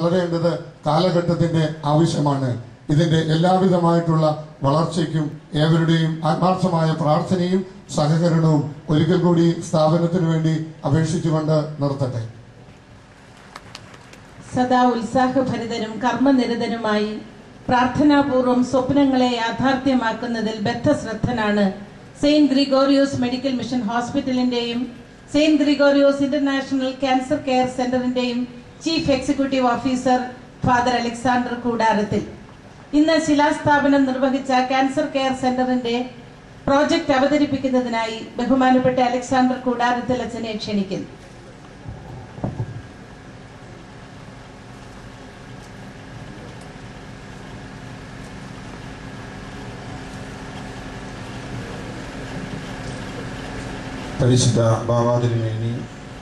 വളരേണ്ടത് കാലഘട്ടത്തിന്റെ ആവശ്യമാണ് ഇതിന്റെ എല്ലാവിധമായിട്ടുള്ള വളർച്ചയ്ക്കും ഏവരുടെയും ആത്മാർത്ഥമായ പ്രാർത്ഥനയും സഹകരണവും ഒരിക്കൽ കൂടി സ്ഥാപനത്തിനു വേണ്ടി അപേക്ഷിച്ചുകൊണ്ട് നിർത്തട്ടെ സദാ ഉത്സാഹഭരിതനും കർമ്മനിരതനുമായി പ്രാർത്ഥനാപൂർവം സ്വപ്നങ്ങളെ യാഥാർത്ഥ്യമാക്കുന്നതിൽ ബദ്ധശ്രദ്ധനാണ് സെയിന്റ് ഗ്രിഗോറിയോസ് മെഡിക്കൽ മിഷൻ ഹോസ്പിറ്റലിന്റെയും saint Gregorios international cancer care സെന്ററിന്റെയും chief executive officer father Alexander Koodarathil ഇന്ന് ശിലാസ്ഥാപനം നിർവഹിച്ച ക്യാൻസർ കെയർ സെന്ററിന്റെ പ്രോജക്റ്റ് അവതരിപ്പിക്കുന്നതിനായി ബഹുമാനപ്പെട്ട അലക്സാണ്ടർ കൂടാരത്തിൽ അച്ഛനെ ക്ഷണിക്കുന്നു പരിശുദ്ധ ബാവാതിരുമേനി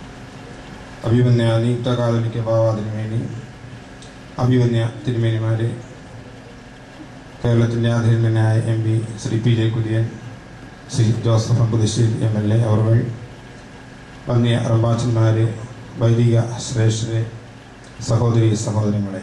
അഭിമന്യ നിയുക്ത കാതലിക്ക ബാവാതിരുമേനി അഭിമന്യ തിരുമേനിമാരെ കേരളത്തിൻ്റെ ആധീനനായ M P Shri P J Kurian Shri Joseph Ambudasseri M L A അവർ വന്യ റമ്പാച്ചന്മാരെ വൈദിക ശ്രേഷ്ഠരെ സഹോദരി സഹോദരങ്ങളെ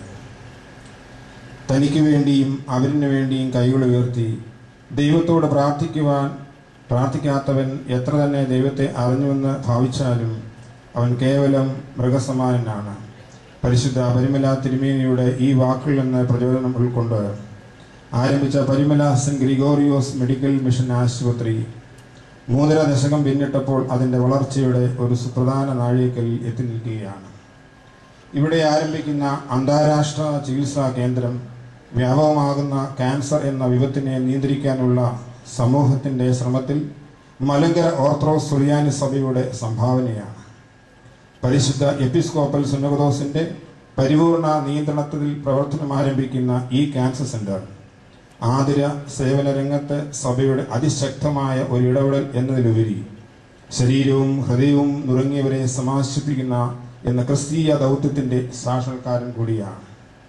തനിക്ക് വേണ്ടിയും അവരിന് വേണ്ടിയും കൈകൾ ഉയർത്തി ദൈവത്തോട് പ്രാർത്ഥിക്കുവാൻ പ്രാർത്ഥിക്കാത്തവൻ എത്ര തന്നെ ദൈവത്തെ അറിഞ്ഞുവെന്ന് ഭാവിച്ചാലും അവൻ കേവലം മൃഗസമാനനാണ് പരിശുദ്ധ പരിമല തിരുമേനിയുടെ ഈ വാക്കുകളിൽ നിന്ന് പ്രചോദനം ഉൾക്കൊണ്ട് ആരംഭിച്ച Parumala saint Gregorios medical mission ആശുപത്രി മൂന്നര ദശകം പിന്നിട്ടപ്പോൾ അതിൻ്റെ വളർച്ചയുടെ ഒരു സുപ്രധാന നാഴികക്കലിൽ എത്തി നിൽക്കുകയാണ് ഇവിടെ ആരംഭിക്കുന്ന അന്താരാഷ്ട്ര ചികിത്സാ കേന്ദ്രം വ്യാപകമാകുന്ന ക്യാൻസർ എന്ന വിപത്തിനെ നിയന്ത്രിക്കാനുള്ള സമൂഹത്തിൻ്റെ ശ്രമത്തിൽ മലങ്കര ഓർത്തഡോക്സ് സുറിയാനി സഭയുടെ സംഭാവനയാണ് പരിശുദ്ധ എപ്പിസ്കോപ്പൽ സുന്നകദോസിന്റെ പരിപൂർണ നിയന്ത്രണത്തിൽ പ്രവർത്തനം ആരംഭിക്കുന്ന ഈ ക്യാൻസർ സെന്റർ ആതിര സേവന രംഗത്ത് സഭയുടെ അതിശക്തമായ ഒരു ഇടപെടൽ എന്നതിലുപരി ശരീരവും ഹൃദയവും നുറങ്ങിയവരെ സമാശ്വസിപ്പിക്കുന്ന എന്ന ക്രിസ്തീയ ദൗത്യത്തിന്റെ സാക്ഷാത്കാരം കൂടിയാണ്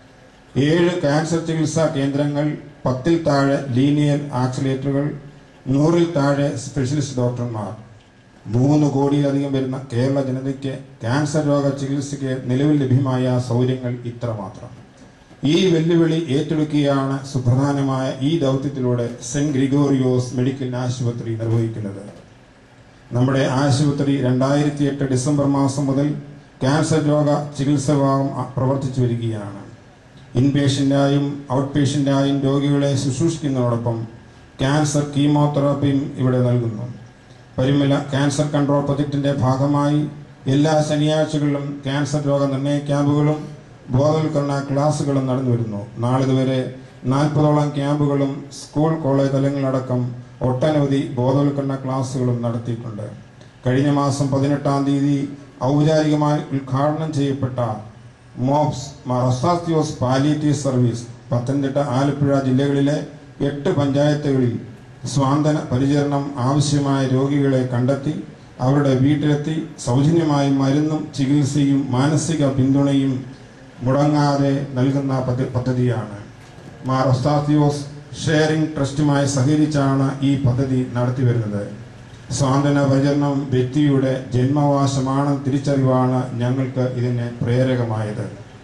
ഏഴ് ക്യാൻസർ ചികിത്സാ കേന്ദ്രങ്ങൾ പത്തിൽ താഴെ ലീനിയർ ആക്സിലേറ്ററുകൾ നൂറിൽ താഴെ സ്പെഷ്യലിസ്റ്റ് ഡോക്ടർമാർ മൂന്ന് കോടിയിലധികം വരുന്ന കേരള ജനതയ്ക്ക് ക്യാൻസർ രോഗ ചികിത്സയ്ക്ക് നിലവിൽ ലഭ്യമായ സൗകര്യങ്ങൾ ഇത്രമാത്രം ഈ വെല്ലുവിളി ഏറ്റെടുക്കുകയാണ് സുപ്രധാനമായ ഈ ദൗത്യത്തിലൂടെ സെന്റ് ഗ്രിഗോറിയോസ് മെഡിക്കൽ ആശുപത്രി നിർവഹിക്കുന്നത് നമ്മുടെ ആശുപത്രി രണ്ടായിരത്തി എട്ട് ഡിസംബർ മാസം മുതൽ ക്യാൻസർ രോഗ ചികിത്സ വിഭാഗം അ- പ്രവർത്തിച്ചു വരികയാണ് ഇൻപേഷ്യൻ്റായും ഔട്ട് പേഷ്യൻ്റായും രോഗികളെ ശുശ്രൂഷിക്കുന്നതോടൊപ്പം ക്യാൻസർ കീമോതെറാപ്പിയും ഇവിടെ നൽകുന്നു പരിമല ക്യാൻസർ കൺട്രോൾ പ്രൊജക്ടിന്റെ ഭാഗമായി എല്ലാ ശനിയാഴ്ചകളിലും ക്യാൻസർ രോഗ നിർണയ ക്യാമ്പുകളും ബോധവൽക്കരണ ക്ലാസുകളും നടന്നു വരുന്നു നാളിതുവരെ നാൽപ്പതോളം ക്യാമ്പുകളും സ്കൂൾ കോളേജ് തലങ്ങളിലടക്കം ഒട്ടനവധി ബോധവൽക്കരണ ക്ലാസുകളും നടത്തിയിട്ടുണ്ട് കഴിഞ്ഞ മാസം പതിനെട്ടാം തീയതി ഔപചാരികമായി ഉദ്ഘാടനം ചെയ്യപ്പെട്ട മോബ്സ് മറസാസ്തിയോസ് പാലിയേറ്റീവ് സർവീസ് പത്തനംതിട്ട ആലപ്പുഴ ജില്ലകളിലെ എട്ട് പഞ്ചായത്തുകളിൽ സ്വാന്തന പരിചരണം ആവശ്യമായ രോഗികളെ കണ്ടെത്തി അവരുടെ വീട്ടിലെത്തി സൗജന്യമായി മരുന്നും ചികിത്സയും മാനസിക പിന്തുണയും മുടങ്ങാതെ നൽകുന്ന പദ്ധ- പദ്ധതിയാണ് മാർ ഒസ്താത്തിയോസ് ഷെയറിംഗ് ട്രസ്റ്റുമായി സഹകരിച്ചാണ് ഈ പദ്ധതി നടത്തിവരുന്നത് സ്വാതന്ത്ര്യ പരിചരണം വ്യക്തിയുടെ ജന്മവാസമാണ് തിരിച്ചറിവാണ് ഞങ്ങൾക്ക് ഇതിന് പ്രേരകമായത്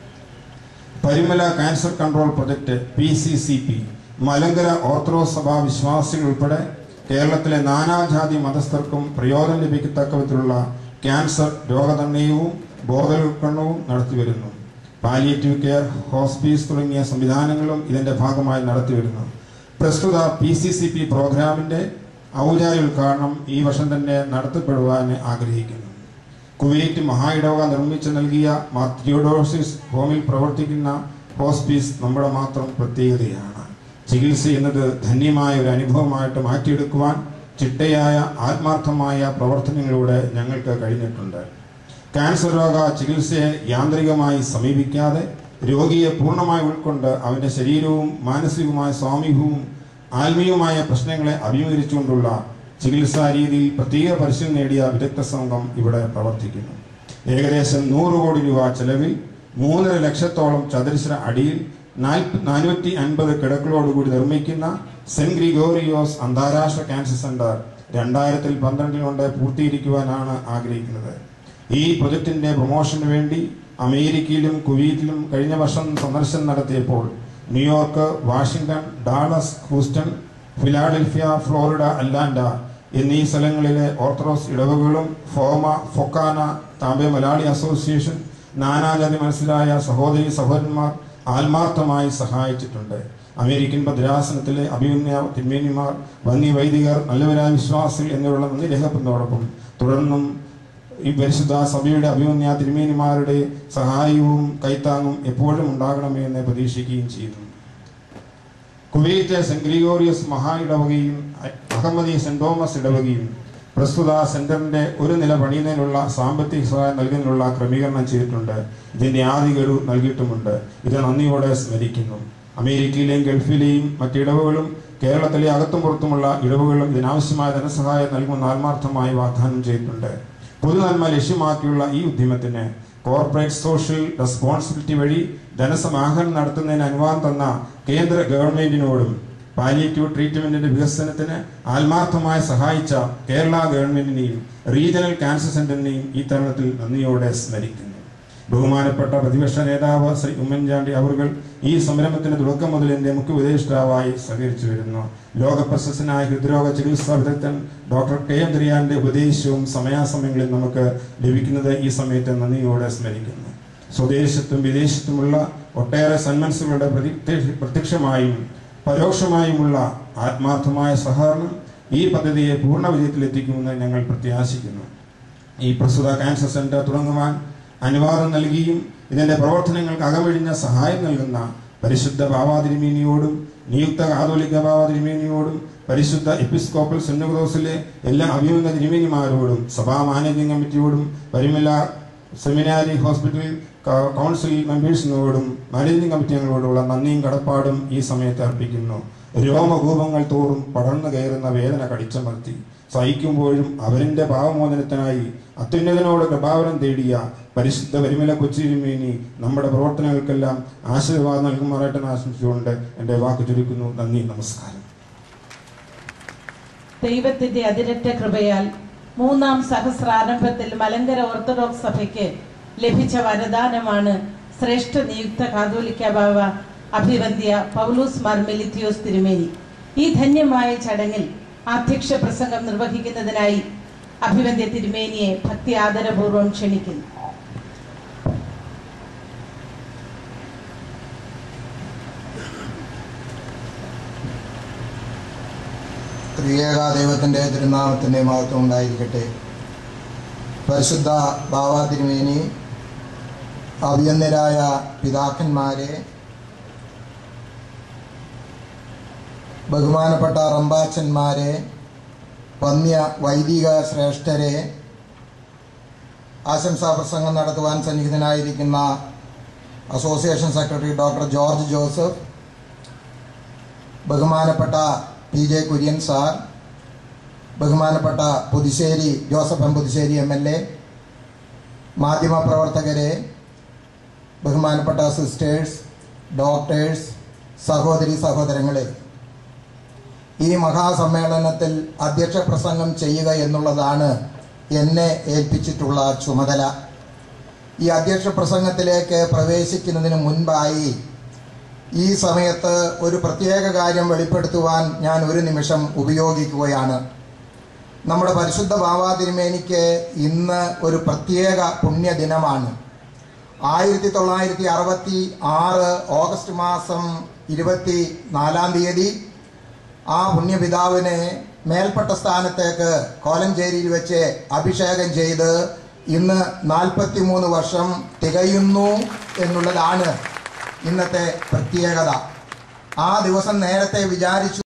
Parumala cancer control project P C C P Malankara orthodox സഭാ വിശ്വാസികൾ ഉൾപ്പെടെ കേരളത്തിലെ നാനാജാതി മതസ്ഥർക്കും പ്രയോജനം ലഭിക്കത്തക്ക വിധത്തിലുള്ള ക്യാൻസർ രോഗനിർണയവും ബോധവൽക്കരണവും നടത്തിവരുന്നു പാലിയേറ്റീവ് കെയർ ഹോസ്പീസ് തുടങ്ങിയ സംവിധാനങ്ങളും ഇതിന്റെ ഭാഗമായി നടത്തിവരുന്നു പ്രസ്തുത പി സി സി പി പ്രോഗ്രാമിന്റെ ഔപചാരിക ഉദ്ഘാടനം ഈ വർഷം തന്നെ നടത്തപ്പെടുവാൻ ആഗ്രഹിക്കുന്നു കുവൈറ്റ് മഹാ ഇടവക നിർമ്മിച്ചു നൽകിയ മാർ തിയോഡോസിസ് ഹോമിൽ പ്രവർത്തിക്കുന്ന ഹോസ്പീസ് നമ്മുടെ മാത്രം പ്രത്യേകതയാണ് ചികിത്സ എന്നത് ധന്യമായ ഒരു അനുഭവമായിട്ട് മാറ്റിയെടുക്കുവാൻ ചിട്ടയായ ആത്മാർത്ഥമായ പ്രവർത്തനങ്ങളിലൂടെ ഞങ്ങൾക്ക് കഴിഞ്ഞിട്ടുണ്ട് ക്യാൻസർ രോഗ ചികിത്സയെ യാന്ത്രികമായി സമീപിക്കാതെ രോഗിയെ പൂർണ്ണമായി ഉൾക്കൊണ്ട് അവന്റെ ശരീരവും മാനസികവുമായ സ്വാമീഹവും ആത്മീയവുമായ പ്രശ്നങ്ങളെ അഭിമുഖീകരിച്ചുകൊണ്ടുള്ള ചികിത്സാ രീതിയിൽ പ്രത്യേക പരിശീലനം നേടിയ വിദഗ്ധ സംഘം ഇവിടെ പ്രവർത്തിക്കുന്നു ഏകദേശം നൂറ് കോടി രൂപ ചെലവിൽ മൂന്നര ലക്ഷത്തോളം ചതുരശ്ര അടിയിൽ നാനൂറ്റി അൻപത് കിടക്കളോടുകൂടി നിർമ്മിക്കുന്ന സെന്റ് ഗ്രിഗോറിയോസ് അന്താരാഷ്ട്ര ക്യാൻസർ സെന്റർ രണ്ടായിരത്തിൽ പന്ത്രണ്ടിൽ കൊണ്ട് പൂർത്തീകരിക്കുവാനാണ് ആഗ്രഹിക്കുന്നത് ഈ പ്രൊജക്ടിന്റെ പ്രൊമോഷന് വേണ്ടി അമേരിക്കയിലും കുവൈറ്റിലും കഴിഞ്ഞ വർഷം സന്ദർശനം നടത്തിയപ്പോൾ New York Washington Dallas Houston Philadelphia Florida അല്ലാൻഡ എന്നീ സ്ഥലങ്ങളിലെ ഓർത്തഡോക്സ് ഇടവകളും ഫോമ ഫൊക്കാന താമ്പെ മലയാളി അസോസിയേഷൻ നാനാജാതി മനസ്സിലായ സഹോദരി സഹോദരന്മാർ ആത്മാർത്ഥമായി സഹായിച്ചിട്ടുണ്ട് അമേരിക്കൻ ഭദ്രാസനത്തിലെ അഭിമന്യ തിന്മേനിമാർ വന്യ വൈദികർ നല്ലവരായ വിശ്വാസികൾ എന്നിവരുടെ നന്ദി രേഖപ്പെടുന്നതോടൊപ്പം തുടർന്നും ഈ പരിശുദ്ധ സഭയുടെ അഭിമന്യ തിരുമേനിമാരുടെ സഹായവും കൈത്താങ്ങും എപ്പോഴും ഉണ്ടാകണമേ എന്ന് പ്രതീക്ഷിക്കുകയും ചെയ്യുന്നു കുവൈറ്റ് സെന്റ് ഗ്രിഗോറിയസ് മഹാ ഇടവകയും അഹമ്മദി സെന്റ് തോമസ് ഇടവകയും പ്രസ്തുത സെന്ററിന്റെ ഒരു നില പണിയുന്നതിനുള്ള സാമ്പത്തിക സഹായം നൽകുന്നതിനുള്ള ക്രമീകരണം ചെയ്തിട്ടുണ്ട് ഇതിന്റെ ആദ്യ ഗഡു നൽകിയിട്ടുമുണ്ട് ഇത് നന്ദിയോടെ സ്മരിക്കുന്നു അമേരിക്കയിലെയും ഗൾഫിലെയും മറ്റ് ഇടവുകളും കേരളത്തിലെ അകത്തും പുറത്തുമുള്ള ഇടവുകളും ഇതിനാവശ്യമായ ധനസഹായം നൽകുമെന്ന് ആത്മാർത്ഥമായി വാഗ്ദാനം ചെയ്തിട്ടുണ്ട് പൊതുനന്മ ലക്ഷ്യമാക്കിയുള്ള ഈ ഉദ്യമത്തിന് കോർപ്പറേറ്റ് സോഷ്യൽ റെസ്പോൺസിബിലിറ്റി വഴി ധനസമാഹരണം നടത്തുന്നതിന് അനുവാദം തന്ന കേന്ദ്ര ഗവൺമെന്റിനോടും പാലിയേറ്റീവ് ട്രീറ്റ്മെന്റിന്റെ വികസനത്തിന് ആത്മാർത്ഥമായി സഹായിച്ച കേരള ഗവൺമെന്റിനെയും റീജിയണൽ ക്യാൻസർ സെന്ററിനെയും ഈ തരുണത്തിൽ നന്ദിയോടെ സ്മരിക്കുന്നു ബഹുമാനപ്പെട്ട പ്രതിപക്ഷ നേതാവ് ശ്രീ ഉമ്മൻചാണ്ടി അവറുകൾ ഈ സംരംഭത്തിന്റെ തുടക്കം മുതൽ എന്റെ മുഖ്യ ഉപദേഷ്ടാവായി സഹകരിച്ചു വരുന്നു ലോക പ്രശസ്തനായ ഹൃദ്രോഗ ചികിത്സാ വിദഗ്ധൻ ഡോക്ടർ കെ എം ദരിയാന്റെ ഉപദേശവും സമയാസമയങ്ങളിൽ നമുക്ക് ലഭിക്കുന്നത് ഈ സമയത്ത് നന്ദിയോടെ സ്മരിക്കുന്നു സ്വദേശത്തും വിദേശത്തുമുള്ള ഒട്ടേറെ സന്മനസ്സുകളുടെ പ്രത്യക്ഷ- പ്രത്യക്ഷമായും പരോക്ഷമായുമുള്ള ആത്മാർത്ഥമായ സഹകരണം ഈ പദ്ധതിയെ പൂർണ്ണ വിജയത്തിലെത്തിക്കുമെന്ന് ഞങ്ങൾ പ്രത്യാശിക്കുന്നു ഈ പ്രസ്തുത ക്യാൻസർ സെന്റർ തുടങ്ങുവാൻ അനുവാദം നൽകിയും ഇതിന്റെ പ്രവർത്തനങ്ങൾക്ക് അകമഴിഞ്ഞ സഹായം നൽകുന്ന പരിശുദ്ധ ബാവാതിരുമേനിയോടും നിയുക്ത കാതോലിക്ക ബാവാതിരുമേനിയോടും പരിശുദ്ധ എപ്പിസ്കോപ്പൽ സെന്നുക്രോസിലെ എല്ലാ അഭിമുഖ തിരുമേനിമാരോടും സഭാ മാനേജിംഗ് കമ്മിറ്റിയോടും പരിമല സെമിനാരി ഹോസ്പിറ്റൽ ക- കൗൺസിൽ മെമ്പേഴ്സിനോടും മാനേജിംഗ് കമ്മിറ്റി അംഗങ്ങളോടുള്ള നന്ദിയും കടപ്പാടും ഈ സമയത്ത് അർപ്പിക്കുന്നു രോമകൂപങ്ങൾ തോറും പടർന്നു കയറുന്ന വേദന കടിച്ചമർത്തി സഹിക്കുമ്പോഴും അവരിന്റെ പാവമോചനത്തിനായി അത്യുന്നതനോട് കൃപാവരം തേടിയ പരിശുദ്ധ പരിമല കൊച്ചിരുമേനി നമ്മുടെ പ്രവർത്തനങ്ങൾക്കെല്ലാം ആശീർവാദം നൽകുമാറായിട്ട് എന്ന് ആശംസിച്ചുകൊണ്ട് എൻ്റെ വാക്ക് ചുരുക്കുന്നു നന്ദി നമസ്കാരം ദൈവത്തിന്റെ അതിരറ്റ കൃപയാൽ മൂന്നാം സഹസ്രാരംഭത്തിൽ മലങ്കര ഓർത്തഡോക്സ് സഭയ്ക്ക് ലഭിച്ച വരദാനമാണ് ശ്രേഷ്ഠ നിയുക്ത കാതോലിക്ക ബാവ അഭിവന്ധ്യ പൗലൂസ് മാർ മെലിത്തിയോസ് തിരുമേനി ഈ ധന്യമായ ചടങ്ങിൽ അധ്യക്ഷ പ്രസംഗം നിർവഹിക്കുന്നതിനായി അഭിവന്ധ്യ തിരുമേനിയെ ഭക്തി ആദരപൂർവ്വം ക്ഷണിക്കുന്നു ത്രിയേക ദൈവത്തിൻ്റെ തിരുനാമത്തിൻ്റെ മഹത്വം ഉണ്ടായിരിക്കട്ടെ പരിശുദ്ധ ബാബ തിരുമേനി അഭിയന്നരായ പിതാക്കന്മാരെ ബഹുമാനപ്പെട്ട റമ്പാച്ചന്മാരെ വന്യ വൈദിക ശ്രേഷ്ഠരെ ആശംസാ പ്രസംഗം നടത്തുവാൻ സന്നിഹിതനായിരിക്കുന്ന association secretary doctor George Joseph ബഹുമാനപ്പെട്ട പി ജെ കുര്യൻ സാർ ബഹുമാനപ്പെട്ട Puthussery Joseph M Puthussery M L A മാധ്യമപ്രവർത്തകരെ ബഹുമാനപ്പെട്ട സിസ്റ്റേഴ്സ് ഡോക്ടേഴ്സ് സഹോദരി സഹോദരങ്ങളെ ഈ മഹാസമ്മേളനത്തിൽ അധ്യക്ഷ പ്രസംഗം ചെയ്യുക എന്നുള്ളതാണ് എന്നെ ഏൽപ്പിച്ചിട്ടുള്ള ചുമതല ഈ അധ്യക്ഷ പ്രസംഗത്തിലേക്ക് പ്രവേശിക്കുന്നതിന് മുൻപായി ഈ സമയത്ത് ഒരു പ്രത്യേക കാര്യം വെളിപ്പെടുത്തുവാൻ ഞാൻ ഒരു നിമിഷം ഉപയോഗിക്കുകയാണ് നമ്മുടെ പരിശുദ്ധ ബാബാ തിരുമേനിക്ക് ഇന്ന് ഒരു പ്രത്യേക പുണ്യദിനമാണ് ആയിരത്തി തൊള്ളായിരത്തി അറുപത്തി ആറ് ഓഗസ്റ്റ് മാസം ഇരുപത്തി നാലാം തീയതി ആ പുണ്യപിതാവിനെ മേൽപ്പെട്ട സ്ഥാനത്തേക്ക് കോലഞ്ചേരിയിൽ വെച്ച് അഭിഷേകം ചെയ്ത് ഇന്ന് നാൽപ്പത്തി മൂന്ന് വർഷം തികയുന്നു എന്നുള്ളതാണ് ഇന്നത്തെ പ്രത്യേകത ആ ദിവസം നേരത്തെ വിചാരിച്ചു